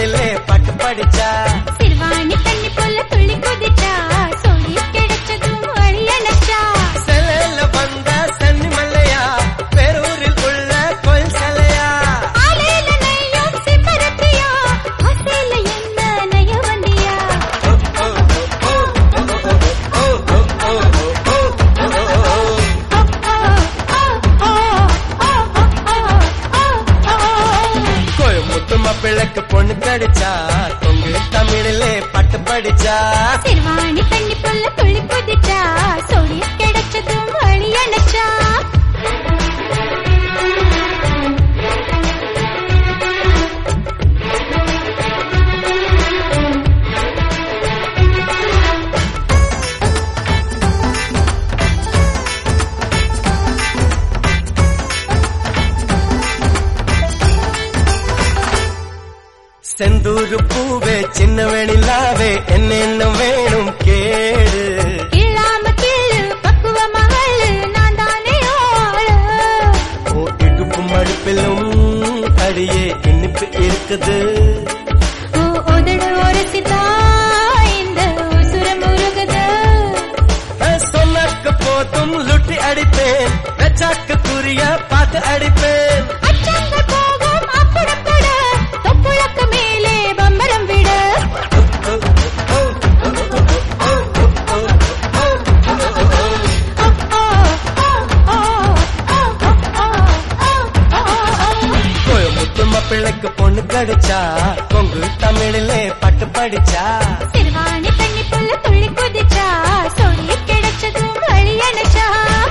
தமிழிலே பாட்டு படிச்சா சிறுவாணி தண்ணி போல துள்ளி குதிச்சா சொல்லி கிடைச்சதும் வழி அணைச்சா செலையில வந்த சென்னி மல்லையா பேரூரில் உள்ள கோயில் சிலையா ஆலையில நெய்யும் சிம்பரத்தியா ஆசையில என்ன நெய்ய வந்தியா கோயமுத்து மாப்பிள்ளைக்கு பொண்ணு கிடைச்சா தொங்கு தமிழிலே பாட்டு படிச்சா சிறுவாணி தண்ணி போல துள்ளி குதிச்சா சொல்லி கிடைச்சதும் வழி அணைச்சா செந்தூரு பூவே சின்ன வெணிலாவே என்னென்ன வேணும் கேடு இல்லாம கீழு பக்குவ மகளு நான் தானே ஆளு ஓ இடுப்பு மடுப்பிலும் அடியே இனிப்பு இருக்குது ஓ உதடு உரசிதா இந்த உசுர முருகுது நான் சொன்னாக்க போதும் லுட்டி அடிப்பேன் வெச்சாக்க குறிய பார்த்து அடிப்பேன் அச்சங்கள் போகும் அப்புறப்பட தொப்புளக்கு மேலே பம்பரம் விட கோயமுத்து மாப்பிள்ளைக்கு பொண்ணு கிடைச்சா கொங்கு தமிழிலே பாட்டு படிச்சா சிறுவாணி தண்ணி புல்ல துள்ளி குதிச்சா சொல்லி கிடைச்சதும் வழி அணைச்சா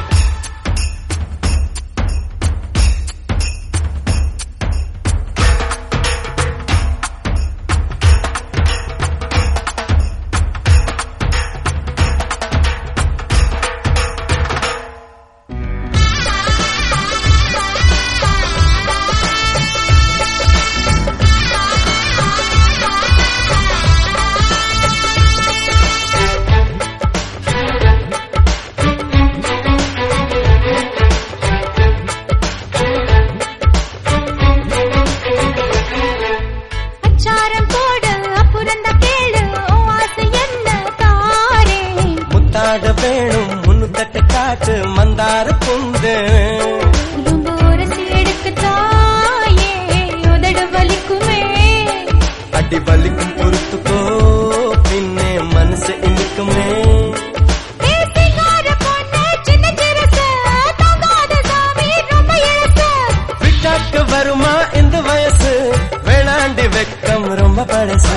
அச்சாரம் போடு அப்புறம் தான் கேளு உன் ஆசை என்ன தாரேன் முத்தாட வேணும் முன்னு தட்டு காட்டு மந்தார புந்து ரொம்ப உரசி எடுக்கத்தாயே உதடு வலிக்குமே அடி வலிக்கும் பொறுத்துக்கோ பின்னே மனசு இனிக்குமே பேசிக்கார பொண்ணு சின்ன சிறுசு தாங்காத சாமி ரொம்ப இழுசு விட்டாக்க வருமா இந்த வயசு வேளாண்டி வெக்கம் ரொம்ப பழசு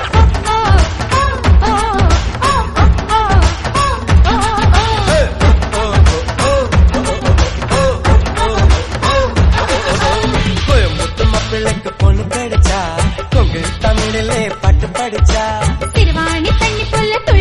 கோயமுத்து மாப்பிள்ளைக்கு பொண்ணு கிடைச்சா கொங்கு தமிழிலே பாட்டு படிச்சா சிறுவாணி தண்ணி புல்ல